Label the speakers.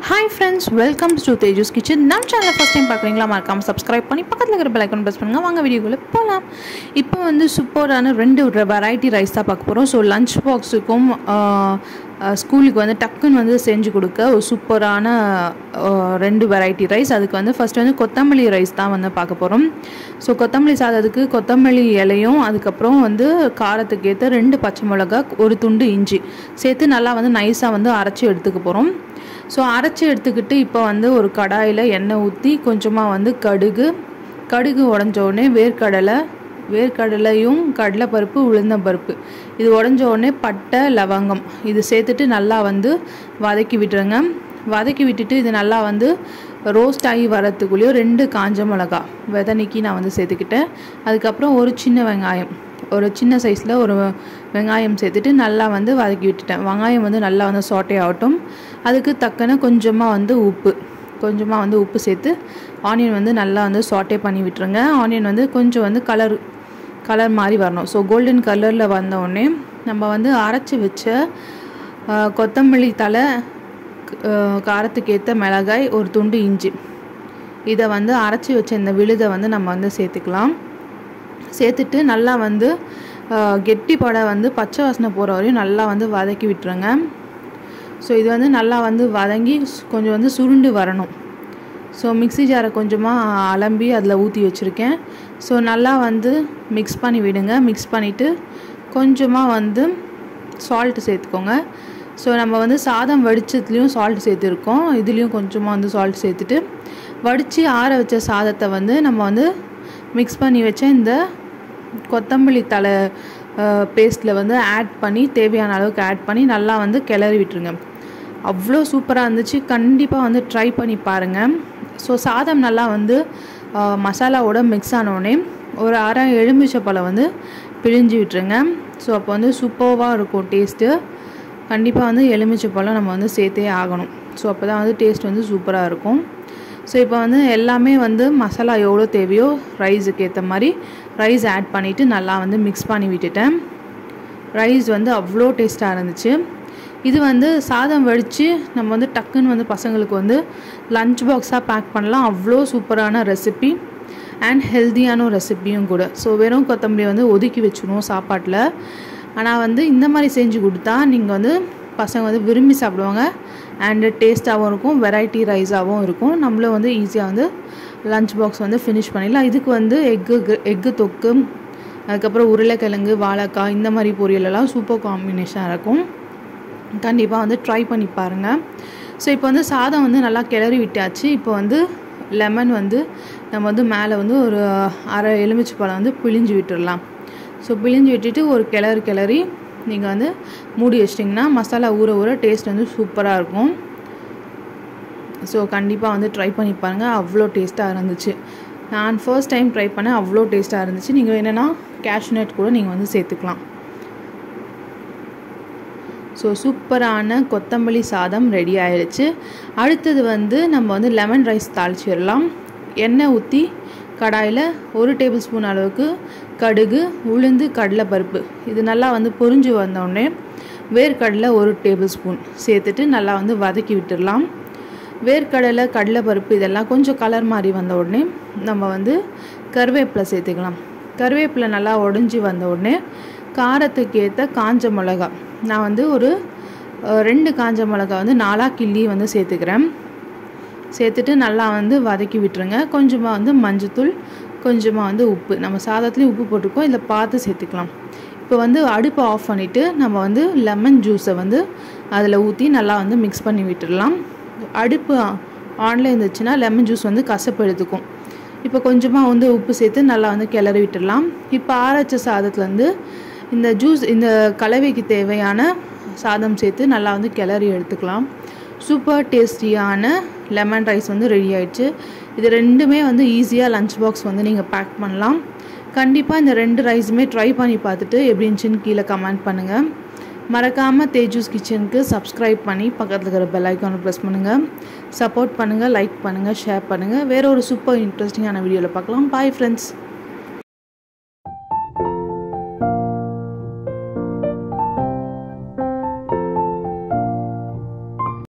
Speaker 1: hi friends welcome to Teju's kitchen நம்ம சேனலை first time பார்க்குறீங்களா மறக்காமல் சப்ஸ்கிரைப் பண்ணி பக்கத்தில் இருக்கிற பெல் ஐக்கான் ப்ரெஸ் பண்ணுங்கள் வாங்க வீடியோக்குள்ளே போகலாம் இப்போ வந்து சூப்பரான ரெண்டு வெரைட்டி ரைஸ் தான் பார்க்க போகிறோம் ஸோ லஞ்ச் பாக்ஸுக்கும் ஸ்கூலுக்கு வந்து டக்குன்னு வந்து செஞ்சு கொடுக்க ஒரு சூப்பரான ஆஹ், ரெண்டு வெரைட்டி ரைஸ் அதுக்கு வந்து ஃபஸ்ட் வந்து கொத்தமல்லி ரைஸ் தான் வந்து பார்க்க போகிறோம் ஸோ கொத்தமல்லி சாதத்துக்கு கொத்தமல்லி இலையும் அதுக்கப்புறம் வந்து காரத்துக்கு ஏற்ற ரெண்டு பச்சை மிளகா ஒரு துண்டு இஞ்சி சேர்த்து நல்லா வந்து நைஸாக வந்து அரைச்சி எடுத்துக்க போகிறோம் ஸோ அரைச்சி எடுத்துக்கிட்டு இப்போ வந்து ஒரு கடாயில் எண்ணெய் ஊற்றி கொஞ்சமாக வந்து கடுகு கடுகு உடஞ்ச உடனே வேர்க்கடலை வேர்க்கடலையும் கடலைப்பருப்பு உளுந்தம்பருப்பு இது உடஞ்ச உடனே பட்டை லவங்கம் இது சேர்த்துட்டு நல்லா வந்து வதக்கி விட்டுருங்க வதக்கி விட்டுட்டு இது நல்லா வந்து ரோஸ்ட் ஆகி வரத்துக்குள்ளேயும் ரெண்டு காஞ்ச மிளகா விதனிக்கி நான் வந்து சேர்த்துக்கிட்டேன் அதுக்கப்புறம் ஒரு சின்ன வெங்காயம் ஒரு சின்ன சைஸில் ஒரு வெங்காயம் சேர்த்துட்டு நல்லா வந்து வதக்கி விட்டுட்டேன் வெங்காயம் வந்து நல்லா வந்து சாட்டே ஆகட்டும் அதுக்கு தக்கன கொஞ்சமாக வந்து உப்பு கொஞ்சமாக வந்து உப்பு சேர்த்து ஆனியன் வந்து நல்லா வந்து சாட்டே பண்ணி விட்டுருங்க ஆனியன் வந்து கொஞ்சம் வந்து கலர் கலர் மாதிரி வரணும் ஸோ கோல்டன் கலரில் வந்தோடனே நம்ம வந்து அரைச்சி வச்ச ஆ, கொத்தமல்லி தலை ஆ, காரத்துக்கு ஏற்ற மிளகாய் ஒரு துண்டு இஞ்சி இதை வந்து அரைச்சி வச்ச இந்த விழுதை வந்து நம்ம வந்து சேர்த்துக்கலாம் சேர்த்துட்டு நல்லா வந்து ஆஹ், கெட்டி படை வந்து பச்சை வாசனை போகிற வரையும் நல்லா வந்து வதக்கி விட்டுருங்க ஸோ இது வந்து நல்லா வந்து வதங்கி சு- கொஞ்சம் வந்து சுருண்டு வரணும் ஸோ மிக்ஸி ஜாரை கொஞ்சமாக அலம்பி அதில் ஊற்றி வச்சுருக்கேன் ஸோ நல்லா வந்து மிக்ஸ் பண்ணி விடுங்க மிக்ஸ் பண்ணிவிட்டு கொஞ்சமாக வந்து சால்ட்டு சேர்த்துக்கோங்க ஸோ நம்ம வந்து சாதம் வடிச்சதுலேயும் சால்ட் சேர்த்துருக்கோம் இதுலேயும் கொஞ்சமாக வந்து சால்ட் சேர்த்துட்டு வடித்து ஆற வச்ச சாதத்தை வந்து நம்ம வந்து மிக்ஸ் பண்ணி வச்ச இந்த கொத்தமல்லி தலை பேஸ்ட்டில் வந்து ஆட் பண்ணி தேவையான அளவுக்கு ஆட் பண்ணி நல்லா வந்து கிளறி விட்டுருங்க அவ்வளோ சூப்பராக இருந்துச்சு கண்டிப்பாக வந்து ட்ரை பண்ணி பாருங்கள் ஸோ சாதம் நல்லா வந்து ஆஹ், மசாலாவோட மிக்ஸ் ஆனோடனே ஒரு அரை எலுமிச்சை பழம் வந்து பிழிஞ்சு விட்டுருங்க ஸோ அப்போ வந்து சூப்பராக இருக்கும் டேஸ்ட்டு கண்டிப்பாக வந்து எலுமிச்சை பழம் நம்ம வந்து சேர்த்தே ஆகணும் ஸோ அப்போ தான் வந்து டேஸ்ட் வந்து சூப்பராக இருக்கும் ஸோ இப்போ வந்து எல்லாமே வந்து மசாலா எவ்வளோ தேவையோ ரைஸுக்கு ஏற்ற மாதிரி ரைஸ் ஆட் பண்ணிவிட்டு நல்லா வந்து மிக்ஸ் பண்ணி விட்டுட்டேன் ரைஸ் வந்து அவ்வளோ டேஸ்ட்டாக இருந்துச்சு இது வந்து சாதம் வடித்து நம்ம வந்து டக்குன்னு வந்து பசங்களுக்கு வந்து லஞ்ச் பாக்ஸாக பேக் பண்ணலாம் அவ்வளோ சூப்பரான ரெசிபி அண்ட் ஹெல்த்தியான ரெசிபியும் கூட ஸோ வெறும் கொத்தமல்லி வந்து ஒதுக்கி வச்சுருவோம் சாப்பாட்டில் ஆனால் வந்து இந்த மாதிரி செஞ்சு கொடுத்தா நீங்கள் வந்து பசங்க வந்து விரும்பி சாப்பிடுவாங்க அண்டு டேஸ்ட்டாகவும் இருக்கும் வெரைட்டி ரைஸாகவும் இருக்கும் நம்மளும் வந்து ஈஸியாக வந்து லஞ்ச் பாக்ஸ் வந்து ஃபினிஷ் பண்ணிடலாம் இதுக்கு வந்து எக்கு எக்கு தொக்கு அதுக்கப்புறம் உருளைக்கிழங்கு வாழைக்காய் இந்த மாதிரி பொரியலெல்லாம் சூப்பர் காம்பினேஷனாக இருக்கும் கண்டிப்பாக வந்து ட்ரை பண்ணி பாருங்கள் ஸோ இப்போ வந்து சாதம் வந்து நல்லா கிளறி விட்டாச்சு இப்போ வந்து லெமன் வந்து நம்ம வந்து மேலே வந்து ஒரு அரை எலுமிச்சை பழம் வந்து பிழிஞ்சு விட்டுடலாம் ஸோ பிழிஞ்சு விட்டுட்டு ஒரு கிளறு கிளறி நீங்கள் வந்து மூடி வச்சிட்டிங்கன்னா மசாலா ஊற ஊற டேஸ்ட் வந்து சூப்பராக இருக்கும் ஸோ கண்டிப்பாக வந்து ட்ரை பண்ணி பாருங்கள் அவ்வளோ டேஸ்ட்டாக இருந்துச்சு நான் ஃபர்ஸ்ட் டைம் ட்ரை பண்ணேன் அவ்வளோ டேஸ்ட்டாக இருந்துச்சு நீங்கள் என்னென்னா கேஷ்நட் கூட நீங்கள் வந்து சேர்த்துக்கலாம் ஸோ சூப்பரான கொத்தமல்லி சாதம் ரெடி ஆயிடுச்சு அடுத்தது வந்து நம்ம வந்து லெமன் ரைஸ் தாளிச்சிடலாம் எண்ணெய் ஊற்றி கடாயில் ஒரு டேபிள் ஸ்பூன் அளவுக்கு கடுகு உளுந்து கடலைப்பருப்பு இது நல்லா வந்து பொரிஞ்சு வந்தோடனே வேர்க்கடலை ஒரு டேபிள் ஸ்பூன் சேர்த்துட்டு நல்லா வந்து வதக்கி விட்டுடலாம் வேர்க்கடலை கடலைப்பருப்பு இதெல்லாம் கொஞ்சம் கலர் மாதிரி வந்த உடனே நம்ம வந்து கருவேப்பிலை சேர்த்துக்கலாம் கருவேப்பிலை நல்லா உடஞ்சி வந்த உடனே காரத்துக்கு ஏற்ற காஞ்ச மிளகா நான் வந்து ஒரு அஹ், ரெண்டு காஞ்ச மிளகா வந்து நாலாக கிள்ளி வந்து சேர்த்துக்கிறேன் சேர்த்துட்டு நல்லா வந்து வதக்கி விட்டுருங்க கொஞ்சமாக வந்து மஞ்சத்தூள் கொஞ்சமாக வந்து உப்பு நம்ம சாதத்துலேயும் உப்பு போட்டிருக்கோம் இதில் பார்த்து சேர்த்துக்கலாம் இப்போ வந்து அடுப்பை ஆஃப் பண்ணிவிட்டு நம்ம வந்து லெமன் ஜூஸை வந்து அதில் ஊற்றி நல்லா வந்து மிக்ஸ் பண்ணி விட்டுடலாம் அடுப்பு ஆனில் இருந்துச்சுன்னா லெமன் ஜூஸ் வந்து கசப்பு எடுத்துக்கும் இப்போ கொஞ்சமாக வந்து உப்பு சேர்த்து நல்லா வந்து கிளறி விட்டுடலாம் இப்போ ஆரச்ச சாதத்துலேருந்து இந்த ஜூஸ் இந்த கலவைக்கு தேவையான சாதம் சேர்த்து நல்லா வந்து கிளறி எடுத்துக்கலாம் சூப்பர் டேஸ்டியான லெமன் ரைஸ் வந்து ரெடி ஆயிடுச்சு இது ரெண்டுமே வந்து ஈஸியாக லஞ்ச் பாக்ஸ் வந்து நீங்கள் பேக் பண்ணலாம் கண்டிப்பாக இந்த ரெண்டு ரைஸுமே ட்ரை பண்ணி பார்த்துட்டு எப்படி இருந்துச்சுன்னு கீழே கமெண்ட் பண்ணுங்கள் மறக்காமல் தேஜூஸ் கிச்சனுக்கு சப்ஸ்கிரைப் பண்ணி பக்கத்தில் இருக்கிற பெல் ஐக்கானை ப்ரெஸ் பண்ணுங்கள் சப்போர்ட் பண்ணுங்கள் லைக் பண்ணுங்கள் ஷேர் பண்ணுங்கள் வேற ஒரு சூப்பர் இன்ட்ரெஸ்டிங்கான வீடியோவில் பார்க்கலாம் பாய் ஃப்ரெண்ட்ஸ்